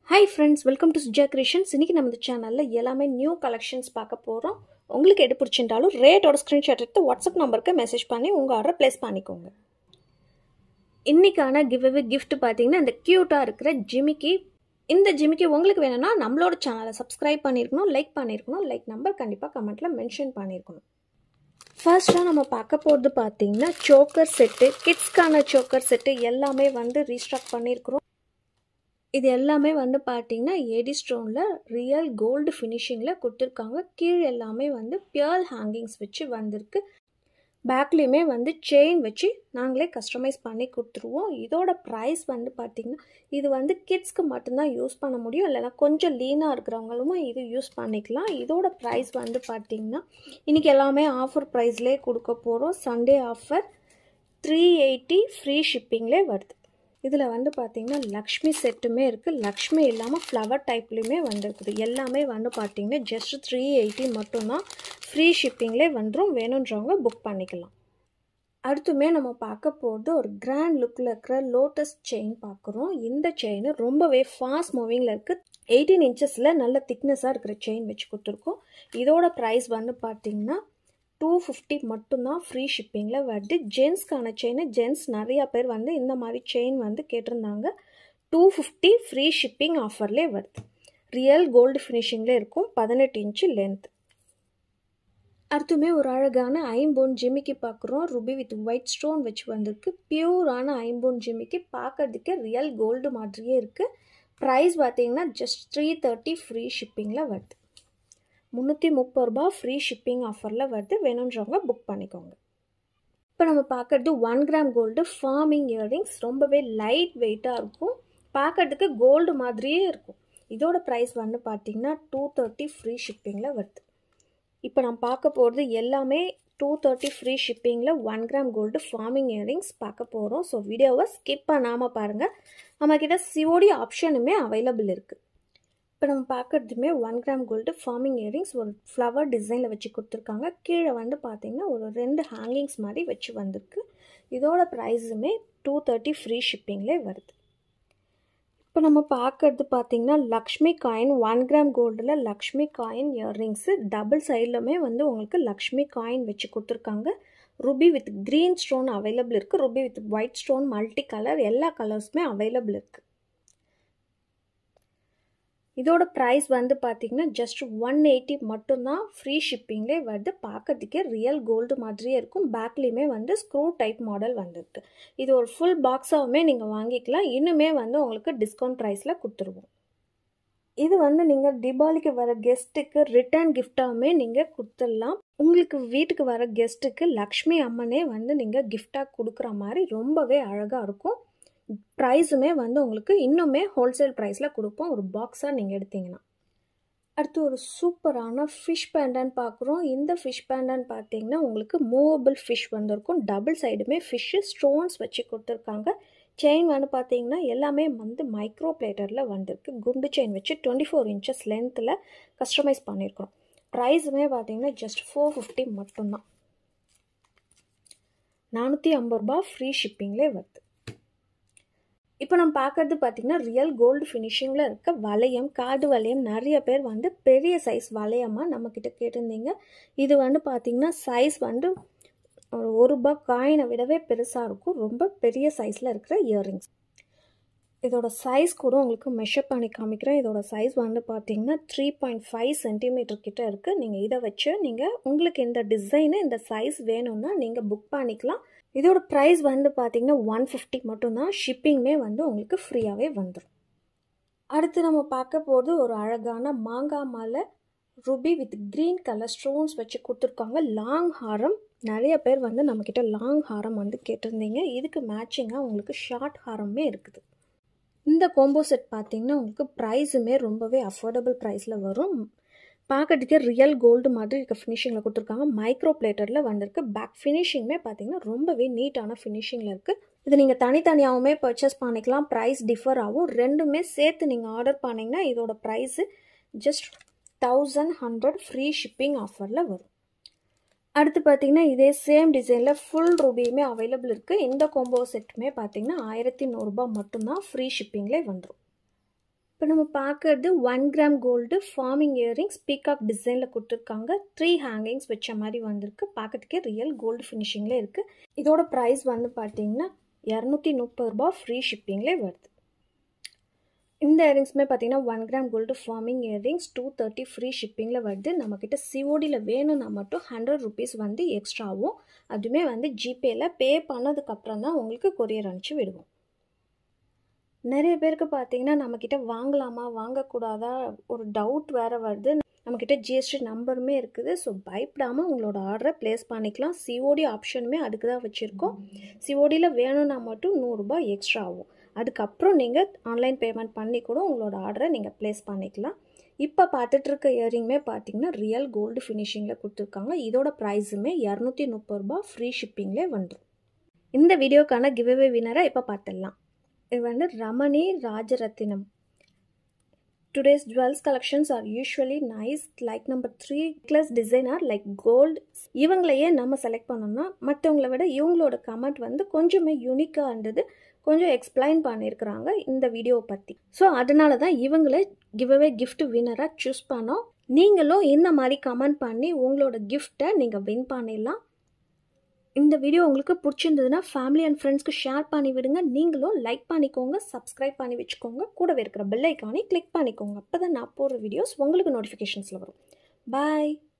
hi friends welcome to Suja Creations இன்றைக்கி நம்ம இந்த சேனலில் எல்லாமே நியூ கலெக்ஷன்ஸ் பார்க்க போகிறோம் உங்களுக்கு எது பிடிச்சிருந்தாலும் ரேட்டோட ஸ்க்ரீன்ஷாட் எடுத்து வாட்ஸ்அப் நம்பருக்கு மெசேஜ் பண்ணி உங்கள் ஆர்டரை ப்ளேஸ் பண்ணிக்கோங்க இன்றைக்கான கிவ் அவே கிஃப்ட் பார்த்தீங்கன்னா இந்த க்யூட்டாக இருக்கிற ஜிமிக்கி இந்த ஜிமிக்கி உங்களுக்கு வேணும்னா நம்மளோட சேனலை சப்ஸ்கிரைப் பண்ணியிருக்கணும் லைக் பண்ணியிருக்கணும் லைக் நம்பர் கண்டிப்பாக கமெண்ட்டில் மென்ஷன் பண்ணியிருக்கணும் ஃபர்ஸ்ட்டாக நம்ம பார்க்க போகிறது பார்த்தீங்கன்னா சோக்கர் செட்டு கிட்ஸ்க்கான சோக்கர் செட்டு எல்லாமே வந்து ரீஸ்டாக் பண்ணியிருக்கிறோம் இது எல்லாமே வந்து பார்த்தீங்கன்னா ஏடி ஸ்டோனில் ரியல் கோல்டு ஃபினிஷிங்கில் கொடுத்துருக்காங்க கீழே எல்லாமே வந்து பியர்ல் ஹேங்கிங்ஸ் வச்சு வந்திருக்கு பேக்லேயுமே வந்து செயின் வச்சு நாங்களே கஸ்டமைஸ் பண்ணி கொடுத்துருவோம் இதோட ப்ரைஸ் வந்து பார்த்திங்கன்னா இது வந்து கிட்ஸ்க்கு மட்டும்தான் யூஸ் பண்ண முடியும் இல்லைனா கொஞ்சம் லீனாக இருக்கிறவங்களும் இது யூஸ் பண்ணிக்கலாம் இதோட ப்ரைஸ் வந்து பார்த்திங்கன்னா இன்றைக்கி எல்லாமே ஆஃபர் ப்ரைஸ்லேயே கொடுக்க போகிறோம் Sunday offer three eighty free ஷிப்பிங்லேயே வருது இதில் வந்து பார்த்திங்கன்னா லக்ஷ்மி செட்டுமே இருக்குது லக்ஷ்மி இல்லாமல் ஃப்ளவர் டைப்லேயுமே வந்துருக்குது எல்லாமே வந்து பார்த்திங்கன்னா ஜஸ்ட் த்ரீ எயிட்டி மட்டும்தான் ஃப்ரீ ஷிப்பிங்லேயே வந்துடும் வேணுன்றவங்க புக் பண்ணிக்கலாம் அடுத்துமே நம்ம பார்க்க போகிறது ஒரு கிராண்ட் லுக்கில் இருக்கிற லோட்டஸ் செயின் பார்க்குறோம் இந்த செயின் ரொம்பவே ஃபாஸ்ட் மூவிங்கில் இருக்குது எயிட்டீன் இன்ச்சஸில் நல்ல திக்னஸாக இருக்கிற செயின் வச்சு கொடுத்துருக்கோம் இதோட ப்ரைஸ் வந்து பார்த்திங்கன்னா டூ ஃபிஃப்டி மட்டும்தான் ஃப்ரீ ஷிப்பிங்கில் வருது ஜென்ஸ்க்கான செயின் ஜென்ஸ் நிறையா பேர் வந்து இந்த மாதிரி செயின் வந்து கேட்டிருந்தாங்க டூ ஃபிஃப்டி ஃப்ரீ ஷிப்பிங் ஆஃபர்லேயே வருது ரியல் கோல்டு ஃபினிஷிங்கில் இருக்கும் பதினெட்டு இன்ச்சு லென்த் அடுத்துமே ஒரு அழகான ஐம்போன் ஜிமிக்கி பார்க்குறோம் ருபி வித் ஒயிட் ஸ்டோன் வச்சு வந்திருக்கு பியூரான ஐம்போன் ஜிமிக்கி பார்க்கறதுக்கு ரியல் கோல்டு மாதிரியே இருக்குது ப்ரைஸ் பார்த்தீங்கன்னா ஜஸ்ட் த்ரீ தேர்ட்டி ஃப்ரீ ஷிப்பிங்கில் வருது முந்நூற்றி முப்பது ரூபா ஃப்ரீ ஷிப்பிங் ஆஃபரில் வருது வேணுன்றவங்க புக் பண்ணிக்கோங்க இப்போ நம்ம பார்க்குறது one gram gold forming earrings ரொம்பவே லைட் வெயிட்டாக இருக்கும் பார்க்கறதுக்கு கோல்டு மாதிரியே இருக்கும் இதோட ப்ரைஸ் வந்து பார்த்திங்கன்னா டூ தேர்ட்டி ஃப்ரீ ஷிப்பிங்கில் வருது இப்போ நம்ம பார்க்க போகிறது எல்லாமே டூ தேர்ட்டி ஃப்ரீ ஷிப்பிங்கில் one gram gold forming earrings பார்க்க போகிறோம் ஸோ வீடியோவை ஸ்கிப் பண்ணாமல் பாருங்கள் நம்மக்கிட்ட சிஓடி ஆப்ஷனுமே அவைலபிள் இருக்குது இப்போ நம்ம பார்க்குறதுமே one gram gold forming earrings ஒரு ஃப்ளவர் டிசைனில் வச்சு கொடுத்துருக்காங்க கீழே வந்து பார்த்திங்கன்னா ஒரு ரெண்டு ஹேங்கிங்ஸ் மாதிரி வச்சு வந்திருக்கு இதோட ப்ரைஸுமே டூ தேர்ட்டி ஃப்ரீ ஷிப்பிங்லேயே வருது இப்போ நம்ம பார்க்குறது பார்த்திங்கன்னா லக்ஷ்மி காயின் ஒன் கிராம் கோல்டில் லக்ஷ்மி காயின் இயர்ரிங்ஸு டபுள் சைட்லுமே வந்து உங்களுக்கு லக்ஷ்மி காயின் வச்சு கொடுத்துருக்காங்க ruby with green stone available இருக்குது ruby with white stone multi colour எல்லா கலர்ஸுமே அவைலபிள் இருக்குது இதோட ப்ரைஸ் வந்து பார்த்திங்கன்னா ஜஸ்ட் ஒன் எயிட்டி மட்டும்தான் ஃப்ரீ ஷிப்பிங்லேயே வருது பார்க்கறதுக்கே ரியல் கோல்டு மாதிரியே இருக்கும் பேக்லேயுமே வந்து ஸ்க்ரூ டைப் மாடல் வந்துருக்கு இது ஒரு ஃபுல் பாக்ஸாகவுமே நீங்கள் வாங்கிக்கலாம் இன்னுமே வந்து உங்களுக்கு டிஸ்கவுண்ட் ப்ரைஸில் கொடுத்துருவோம் இது வந்து நீங்கள் தீபாவளிக்கு வர கெஸ்ட்டுக்கு ரிட்டர்ன் கிஃப்டாகவுமே நீங்கள் கொடுத்துடலாம் உங்களுக்கு வீட்டுக்கு வர கெஸ்ட்டுக்கு லக்ஷ்மி அம்மனே வந்து நீங்கள் கிஃப்டாக கொடுக்குற மாதிரி ரொம்பவே அழகாக இருக்கும் ப்ரைஸுமே வந்து உங்களுக்கு இன்னுமே ஹோல்சேல் ப்ரைஸில் கொடுப்போம் ஒரு பாக்ஸாக நீங்கள் எடுத்தீங்கன்னா அடுத்து ஒரு சூப்பரான ஃபிஷ் பேண்டன் பார்க்குறோம் இந்த ஃபிஷ் பேண்டன் பார்த்தீங்கன்னா உங்களுக்கு மூவபிள் ஃபிஷ் வந்திருக்கும் டபுள் சைடுமே ஃபிஷ்ஷு ஸ்டோன்ஸ் வச்சு கொடுத்துருக்காங்க செயின் வந்து பார்த்தீங்கன்னா எல்லாமே வந்து மைக்ரோ பிளேட்டரில் வந்திருக்கு குண்டு செயின் வச்சு டுவெண்ட்டி ஃபோர் இன்ச்சஸ் லென்த்தில் கஸ்டமைஸ் பண்ணியிருக்கோம் ப்ரைஸுமே பார்த்தீங்கன்னா ஜஸ்ட் ஃபோர் ஃபிஃப்டி மட்டும்தான் நானூற்றி ஐம்பது ரூபா ஃப்ரீ ஷிப்பிங்லேயே வருது இப்போ நம்ம பார்க்குறது பார்த்திங்கன்னா ரியல் கோல்டு ஃபினிஷிங்கில் இருக்க வளையம் காது வளையம் நிறைய பேர் வந்து பெரிய சைஸ் வளையமாக நம்மக்கிட்ட கேட்டிருந்தீங்க இது வந்து பார்த்திங்கன்னா சைஸ் வந்து ஒரு ஒரு ரூபா காயினை விடவே பெருசாக இருக்கும் ரொம்ப பெரிய சைஸில் இருக்கிற இயர்ரிங்ஸ் இதோட சைஸ் கூட உங்களுக்கு மெஷர் பண்ணி காமிக்கிறேன் இதோட சைஸ் வந்து பார்த்தீங்கன்னா த்ரீ பாயிண்ட் ஃபைவ் சென்டிமீட்டர் கிட்ட இருக்குது நீங்கள் இதை வச்சு நீங்கள் உங்களுக்கு இந்த டிசைனு இந்த சைஸ் வேணும்னா நீங்கள் புக் பண்ணிக்கலாம் இதோட ப்ரைஸ் வந்து பார்த்தீங்கன்னா ஒன் ஃபிஃப்டி மட்டும்தான் ஷிப்பிங்குமே வந்து உங்களுக்கு ஃப்ரீயாகவே வந்துடும் அடுத்து நம்ம பார்க்க போகிறது ஒரு அழகான மாங்காய் மாலை ruby with green colour stones வச்சு கொடுத்துருக்காங்க லாங் ஹாரம் நிறைய பேர் வந்து நம்மக்கிட்ட லாங் ஹாரம் வந்து கேட்டிருந்தீங்க இதுக்கு மேட்சிங்காக உங்களுக்கு ஷார்ட் ஹாரமே இருக்குது இந்த கோம்போ செட் பார்த்திங்கன்னா உங்களுக்கு ப்ரைஸுமே ரொம்பவே அஃபோர்டபுள் ப்ரைஸில் வரும் பார்க்கறதுக்கே ரியல் கோல்டு மாதிரி இருக்க ஃபினிஷிங்கில் கொடுத்துருக்காங்க மைக்ரோ பிளேட்டரில் வந்திருக்கு பேக் ஃபினிஷிங்குமே பார்த்தீங்கன்னா ரொம்பவே நீட்டான ஃபினிஷிங்கில் இருக்குது இது நீங்கள் தனித்தனியாகவுமே பர்ச்சேஸ் பண்ணிக்கலாம் ப்ரைஸ் டிஃபர் ஆகும் ரெண்டுமே சேர்த்து நீங்கள் ஆர்டர் பண்ணிங்கன்னா இதோட price just thousand hundred free shipping ஆஃபரில் வரும் அடுத்து பார்த்தீங்கன்னா இதே சேம் டிசைனில் ஃபுல் ரூபியுமே அவைலபிள் இருக்குது இந்த கோம்போ செட்டுமே பார்த்தீங்கன்னா ஆயிரத்தி நூறுரூபா மட்டும்தான் ஃப்ரீ ஷிப்பிங்லேயே வந்துடும் இப்போ நம்ம பார்க்கறது one gram gold forming earrings peacock டிசைனில் கொடுத்துருக்காங்க த்ரீ ஹேங்கிங்ஸ் வச்ச மாதிரி வந்திருக்கு பார்க்கறதுக்கே ரியல் கோல்டு ஃபினிஷிங்கில் இருக்குது இதோட ப்ரைஸ் வந்து பார்த்தீங்கன்னா இரநூத்தி முப்பது ரூபா ஃப்ரீ ஷிப்பிங்லேயே வருது இந்த இயரிங்ஸுமே பார்த்தீங்கன்னா one gram gold forming earrings two thirty free ஷிப்பிங்கில் வருது நம்மக்கிட்ட சிஓடியில் வேணும்னா மட்டும் ஹண்ட்ரட் ருபீஸ் வந்து எக்ஸ்ட்ராவும் அதுவுமே வந்து ஜிபேயில் பே பண்ணதுக்கப்புறம் தான் உங்களுக்கு கொரியர் அனுப்பிச்சி விடுவோம் நிறைய பேருக்கு பார்த்தீங்கன்னா நம்மக்கிட்ட வாங்கலாமா வாங்கக்கூடாதா ஒரு டவுட் வேறு வருது நம்மக்கிட்ட ஜிஎஸ்டி நம்பருமே இருக்குது ஸோ பயப்படாமல் உங்களோட ஆர்டரை ப்ளேஸ் பண்ணிக்கலாம் சிஓடி ஆப்ஷனுமே அதுக்கு தான் வச்சுருக்கோம் சிஓடியில் வேணும்னா மட்டும் நூறுரூபா எக்ஸ்ட்ரா ஆகும் அதுக்கப்புறம் நீங்கள் ஆன்லைன் பேமெண்ட் பண்ணி கூட உங்களோட ஆர்டரை நீங்கள் ப்ளேஸ் பண்ணிக்கலாம் இப்போ பார்த்துட்டு இருக்க இயரிங்குமே பார்த்தீங்கன்னா ரியல் கோல்டு ஃபினிஷிங்கில் கொடுத்துருக்காங்க இதோட ப்ரைஸுமே இரநூத்தி முப்பது ரூபா ஃப்ரீ ஷிப்பிங்லேயே வந்துடும் இந்த வீடியோக்கான கிவ்அவே வினரை இப்போ பார்த்துடலாம் இது வந்து Ramani Rajarathinam today's jewels collections are usually nice like number three plus designer like gold இவங்களையே நம்ம செலக்ட் பண்ணோம்னா மற்றவங்கள விட இவங்களோட கமெண்ட் வந்து கொஞ்சமே யூனிக்காக இருந்தது கொஞ்சம் எக்ஸ்பிளைன் பண்ணியிருக்கிறாங்க இந்த வீடியோவை பற்றி ஸோ அதனால தான் இவங்களே கிவ்அவே கிஃப்ட் வின்னராக சூஸ் பண்ணோம் நீங்களும் இந்த மாதிரி கமெண்ட் பண்ணி உங்களோட கிஃப்ட்டை நீங்கள் வின் பண்ணிடலாம் இந்த வீடியோ உங்களுக்கு பிடிச்சிருந்ததுன்னா ஃபேமிலி அண்ட் ஃப்ரெண்ட்ஸ்க்கு ஷேர் பண்ணி விடுங்க நீங்களும் லைக் பண்ணிக்கோங்க சப்ஸ்கிரைப் பண்ணி வச்சுக்கோங்க கூடவே இருக்கிற பெல் ஐக்கானே கிளிக் பண்ணிக்கோங்க அப்போ தான் நான் போடுற வீடியோஸ் உங்களுக்கு நோட்டிஃபிகேஷன்ஸில் வரும் பாய்